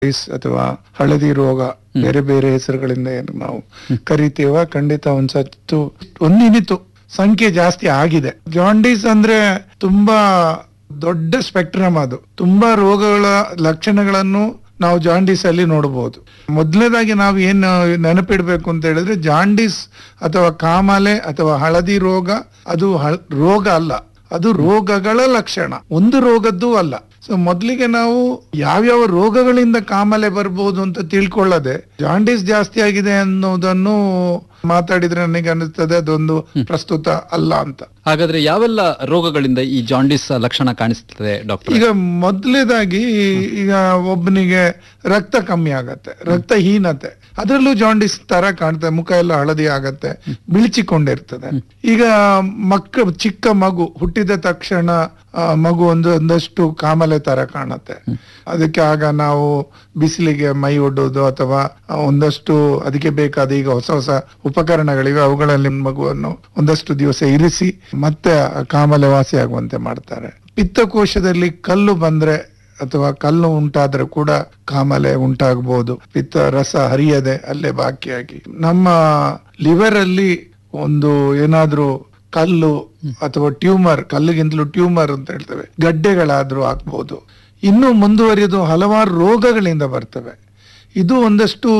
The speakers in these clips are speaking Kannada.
ಜಾಂಡೀಸ್ ಅಥವಾ ಹಳದಿ ರೋಗ ಬೇರೆ ಬೇರೆ ಹೆಸರುಗಳಿಂದ ಏನು ನಾವು ಕರಿತೀವ ಖಂಡಿತ ಒಂದ್ ಸತ್ತು ಒಂದಿನಿತು ಸಂಖ್ಯೆ ಜಾಸ್ತಿ ಆಗಿದೆ ಜಾಂಡೀಸ್ ಅಂದ್ರೆ ತುಂಬಾ ದೊಡ್ಡ ಸ್ಪೆಕ್ಟ್ರಮ್ ಅದು ತುಂಬಾ ರೋಗಗಳ ಲಕ್ಷಣಗಳನ್ನು ನಾವು ಜಾಂಡೀಸ್ ಅಲ್ಲಿ ನೋಡಬಹುದು ಮೊದಲನೇದಾಗಿ ನಾವು ಏನ್ ನೆನಪಿಡ್ಬೇಕು ಅಂತ ಹೇಳಿದ್ರೆ ಜಾಂಡೀಸ್ ಅಥವಾ ಕಾಮಾಲೆ ಅಥವಾ ಹಳದಿ ರೋಗ ಅದು ಹಳ್- ರೋಗ ಅಲ್ಲ ಅದು ರೋಗಗಳ ಲಕ್ಷಣ ಒಂದು ರೋಗದ್ದು ಅಲ್ಲ ಸೊ ಮೊದಲಿಗೆ ನಾವು ಯಾವ್ಯಾವ ರೋಗಗಳಿಂದ ಕಾಮಲೆ ಬರ್ಬೋದು ಅಂತ ತಿಳ್ಕೊಳ್ಳದೆ ಜಾಂಡೀಸ್ ಜಾಸ್ತಿ ಆಗಿದೆ ಅನ್ನೋದನ್ನು ಮಾತಾಡಿದ್ರೆ ನನಗೆ ಅನಿಸ್ತದೆ ಅದೊಂದು ಪ್ರಸ್ತುತ ಅಲ್ಲ ಅಂತ ಹಾಗಾದ್ರೆ ಯಾವೆಲ್ಲ ರೋಗಗಳಿಂದ ಈ ಜಾಂಡಿಸ್ ಲಕ್ಷಣ ಕಾಣಿಸ್ತದೆ ಡಾಕ್ಟರ್ ಈಗ ಮೊದಲನೇದಾಗಿ ಈಗ ಒಬ್ಬನಿಗೆ ರಕ್ತ ಕಮ್ಮಿ ಆಗತ್ತೆ ರಕ್ತಹೀನತೆ ಅದರಲ್ಲೂ ಜಾಂಡಿಸ್ ತರ ಕಾಣ್ತದೆ ಮುಖ ಎಲ್ಲ ಹಳದಿ ಆಗತ್ತೆ ಬಿಳಿಚಿಕೊಂಡಿರ್ತದೆ ಈಗ ಮಕ್ಕ ಚಿಕ್ಕ ಮಗು ಹುಟ್ಟಿದ ತಕ್ಷಣ ಆ, ಮಗು ಒಂದು ಒಂದಷ್ಟು ಕಾಮಲೆ ತರ ಕಾಣುತ್ತೆ ಅದಕ್ಕೆ ಆಗ ನಾವು ಬಿಸಿಲಿಗೆ ಮೈ ಒಡ್ಡೋದು ಅಥವಾ ಒಂದಷ್ಟು ಅದಕ್ಕೆ ಬೇಕಾದ ಈಗ ಹೊಸ ಹೊಸ ಉಪಕರಣಗಳಿವೆ ಅವುಗಳಲ್ಲಿ ಮಗುವನ್ನು ಒಂದಷ್ಟು ದಿವಸ ಇರಿಸಿ ಮತ್ತೆ ಆ ಕಾಮಲೆ ವಾಸಿ ಆಗುವಂತೆ ಮಾಡ್ತಾರೆ ಪಿತ್ತಕೋಶದಲ್ಲಿ ಕಲ್ಲು ಬಂದ್ರೆ ಅಥವಾ ಕಲ್ಲು ಉಂಟಾದ್ರೆ ಕೂಡ ಕಾಮಲೆ ಉಂಟಾಗಬಹುದು ಪಿತ್ತ ರಸ ಹರಿಯದೆ ಅಲ್ಲೇ ಬಾಕಿಯಾಗಿ ನಮ್ಮ ಲಿವರ್ ಅಲ್ಲಿ ಒಂದು ಏನಾದ್ರೂ ಕಲ್ಲು ಅಥವಾ ಟ್ಯೂಮರ್ ಕಲ್ಲಿಗಿಂತಲೂ ಟ್ಯೂಮರ್ ಅಂತ ಹೇಳ್ತೇವೆ ಗಡ್ಡೆಗಳಾದ್ರೂ ಆಗ್ಬಹುದು ಇನ್ನು ಮುಂದುವರಿದು ಹಲವಾರು ರೋಗಗಳಿಂದ ಬರ್ತವೆ ಇದು ಒಂದಷ್ಟು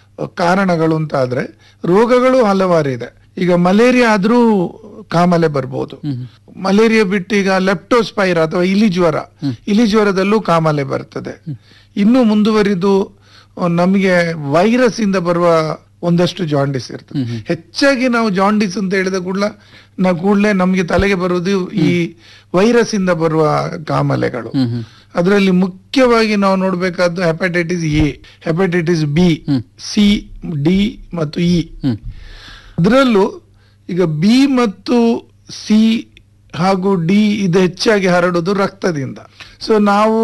ಕಾರಣಗಳು ಅಂತ ಆದ್ರೆ ರೋಗಗಳು ಹಲವಾರು ಇದೆ ಈಗ ಮಲೇರಿಯಾ ಆದ್ರೂ ಕಾಮಲೆ ಬರ್ಬೋದು ಮಲೇರಿಯಾ ಬಿಟ್ಟು ಈಗ ಲೆಪ್ಟೋಸ್ಪೈರ್ ಅಥವಾ ಇಲಿ ಜ್ವರ ಇಲಿ ಜ್ವರದಲ್ಲೂ ಕಾಮಲೆ ಬರ್ತದೆ ಇನ್ನು ಮುಂದುವರಿದು ಅಹ್, ನಮಗೆ ವೈರಸ್ ಇಂದ ಬರುವ ಒಂದಷ್ಟು ಜಾಂಡಿಸ್ ಇರ್ತದೆ ಹೆಚ್ಚಾಗಿ ನಾವು ಜಾಂಡಿಸ್ ಅಂತ ಹೇಳಿದ ಕೂಡಲ ನಾವು ಕೂಡಲೇ ನಮಗೆ ತಲೆಗೆ ಬರುವುದು ಈ ವೈರಸ್ ಇಂದ ಬರುವ ಕಾಮಲೆಗಳು ಅದರಲ್ಲಿ ಮುಖ್ಯವಾಗಿ ನಾವು ನೋಡ್ಬೇಕಾದ್ದು hepatitis A hepatitis B C D ಮತ್ತು ಇ ಹ್ಮ್ ಅದರಲ್ಲೂ ಈಗ ಬಿ ಮತ್ತು ಸಿ ಹಾಗೂ ಡಿ ಇದು ಹೆಚ್ಚಾಗಿ ಹರಡುವುದು ರಕ್ತದಿಂದ ಸೊ ನಾವು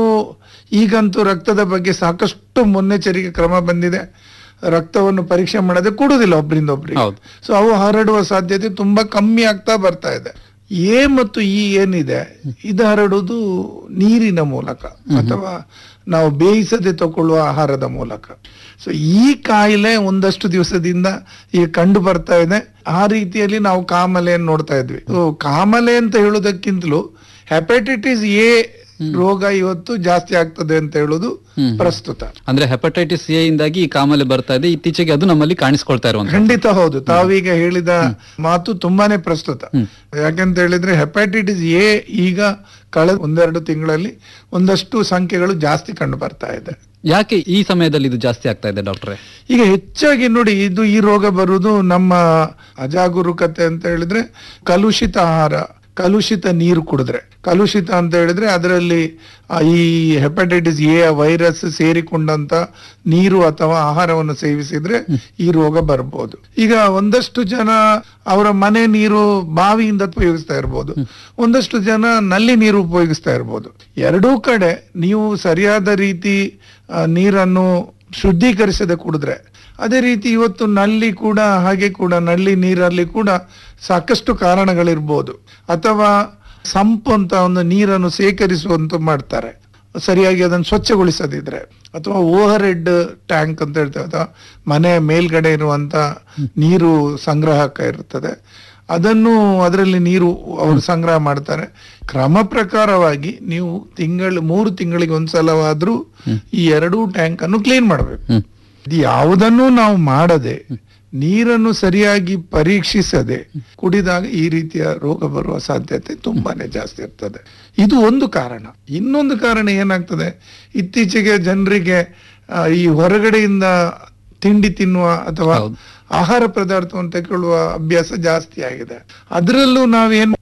ಈಗಂತೂ ರಕ್ತದ ಬಗ್ಗೆ ಸಾಕಷ್ಟು ಮುನ್ನೆಚ್ಚರಿಕೆ ಕ್ರಮ ಬಂದಿದೆ ರಕ್ತವನ್ನು ಪರೀಕ್ಷೆ ಮಾಡದೆ ಕೊಡುವುದಿಲ್ಲ ಒಬ್ಬರಿಂದ ಒಬ್ರಿಗೆ ಹೌದು. ಸೊ ಅವು ಹರಡುವ ಸಾಧ್ಯತೆ ತುಂಬಾ ಕಮ್ಮಿ ಆಗ್ತಾ ಬರ್ತಾ ಇದೆ ಎ ಮತ್ತು ಇ ಏನಿದೆ ಇದು ಹರಡುವುದು ನೀರಿನ ಮೂಲಕ ಅಥವಾ ನಾವು ಬೇಯಿಸದೆ ತಗೊಳ್ಳುವ ಆಹಾರದ ಮೂಲಕ ಸೊ ಈ ಕಾಯಿಲೆ ಒಂದಷ್ಟು ದಿವಸದಿಂದ ಈಗ ಕಂಡು ಬರ್ತಾ ಇದೆ ಆ ರೀತಿಯಲ್ಲಿ ನಾವು ಕಾಮಲೆಯನ್ನು ನೋಡ್ತಾ ಇದ್ವಿ So, ಕಾಮಲೆ ಅಂತ ಹೇಳೋದಕ್ಕಿಂತಲೂ ಹೆಪಟೈಟಿಸ್ ಎ ರೋಗ ಇವತ್ತು ಜಾಸ್ತಿ ಆಗ್ತದೆ ಅಂತ ಹೇಳೋದು ಹ್ಮ್. ಪ್ರಸ್ತುತ ಅಂದ್ರೆ ಹೆಪಟೈಟಿಸ್ ಎ ಇಂದಾಗಿ ಈ ಕಾಮಲೆ ಬರ್ತಾ ಇದೆ ಇತ್ತೀಚೆಗೆ ಅದು ನಮ್ಮಲ್ಲಿ ಕಾಣಿಸ್ಕೊಳ್ತಾ ಇರುವಂತ ಖಂಡಿತ ಹೌದು ತಾವೀಗ ಹೇಳಿದ ಮಾತು ತುಂಬಾನೇ ಪ್ರಸ್ತುತ ಯಾಕಂತ ಹೇಳಿದ್ರೆ ಹೆಪಟೈಟಿಸ್ ಎ ಈಗ ಕಳೆದ ಒಂದೆರಡು ತಿಂಗಳಲ್ಲಿ ಒಂದಷ್ಟು ಸಂಖ್ಯೆಗಳು ಜಾಸ್ತಿ ಕಂಡು ಬರ್ತಾ ಇದೆ ಯಾಕೆ ಈ ಸಮಯದಲ್ಲಿ ಇದು ಜಾಸ್ತಿ ಆಗ್ತಾ ಇದೆ ಡಾಕ್ಟ್ರೆ ಈಗ ಹೆಚ್ಚಾಗಿ ನೋಡಿ ಇದು ಈ ರೋಗ ಬರುವುದು ನಮ್ಮ ಅಜಾಗರೂಕತೆ ಅಂತ ಹೇಳಿದ್ರೆ ಕಲುಷಿತ ಆಹಾರ ಕಲುಷಿತ ನೀರು ಕುಡಿದ್ರೆ ಕಲುಷಿತ ಅಂತ ಹೇಳಿದ್ರೆ ಅದರಲ್ಲಿ ಆ, ಈ ಹೆಪಟೈಟಿಸ್ ಎ ವೈರಸ್ ಸೇರಿಕೊಂಡಂತ ನೀರು ಅಥವಾ ಆಹಾರವನ್ನು ಸೇವಿಸಿದ್ರೆ ಈ ರೋಗ ಬರ್ಬೋದು ಈಗ ಒಂದಷ್ಟು ಜನ ಅವರ ಮನೆ ನೀರು ಬಾವಿಯಿಂದ ಉಪಯೋಗಿಸ್ತಾ ಇರ್ಬೋದು ಒಂದಷ್ಟು ಜನ ನಲ್ಲಿ ನೀರು ಉಪಯೋಗಿಸ್ತಾ ಇರ್ಬೋದು ಎರಡೂ ಕಡೆ ನೀವು ಸರಿಯಾದ ರೀತಿ ಆ, ನೀರನ್ನು ಶುದ್ಧೀಕರಿಸದೆ ಕುಡಿದ್ರೆ ಅದೇ ರೀತಿ ಇವತ್ತು ನಲ್ಲಿ ಕೂಡ ಹಾಗೆ ಕೂಡ ನಲ್ಲಿ ನೀರಲ್ಲಿ ಕೂಡ ಸಾಕಷ್ಟು ಕಾರಣಗಳಿರ್ಬೋದು ಅಥವಾ ಸಂಪು ಅಂತ ಒಂದು ನೀರನ್ನು ಸೇಕರಿಸುವಂತ ಮಾಡ್ತಾರೆ ಸರಿಯಾಗಿ ಅದನ್ನು ಸ್ವಚ್ಛಗೊಳಿಸದಿದ್ರೆ ಅಥವಾ ಓವರ್ ಹೆಡ್ ಟ್ಯಾಂಕ್ ಅಂತ ಹೇಳ್ತೇವೆ ಅಥವಾ ಮನೆಯ ಮೇಲ್ಗಡೆ ಇರುವಂತ ನೀರು ಸಂಗ್ರಹಕ ಇರುತ್ತದೆ ಅದನ್ನು ಅದರಲ್ಲಿ ನೀರು ಅವರು ಸಂಗ್ರಹ ಮಾಡ್ತಾರೆ ಕ್ರಮ ಪ್ರಕಾರವಾಗಿ ನೀವು ತಿಂಗಳು ಮೂರು ತಿಂಗಳಿಗೆ ಒಂದ್ಸಲವಾದ್ರೂ ಈ ಎರಡೂ ಟ್ಯಾಂಕ್ ಅನ್ನು ಕ್ಲೀನ್ ಮಾಡಬೇಕು ಹ್ಮ್ ಇದು ಯಾವುದನ್ನು ನಾವು ಮಾಡದೆ ನೀರನ್ನು ಸರಿಯಾಗಿ ಪರೀಕ್ಷಿಸದೆ ಕುಡಿದಾಗ ಈ ರೀತಿಯ ರೋಗ ಬರುವ ಸಾಧ್ಯತೆ ತುಂಬಾನೇ ಜಾಸ್ತಿ ಇರ್ತದೆ ಇದು ಒಂದು ಕಾರಣ ಇನ್ನೊಂದು ಕಾರಣ ಏನಾಗ್ತದೆ ಇತ್ತೀಚೆಗೆ ಜನರಿಗೆ ಆ, ಈ ಹೊರಗಡೆಯಿಂದ ತಿಂಡಿ ತಿನ್ನುವ ಅಥವಾ ಹೌದು. ಆಹಾರ ಪದಾರ್ಥವನ್ನು ತಗೊಳ್ಳುವ ಅಭ್ಯಾಸ ಜಾಸ್ತಿ ಆಗಿದೆ ಅದರಲ್ಲೂ ನಾವೇನ್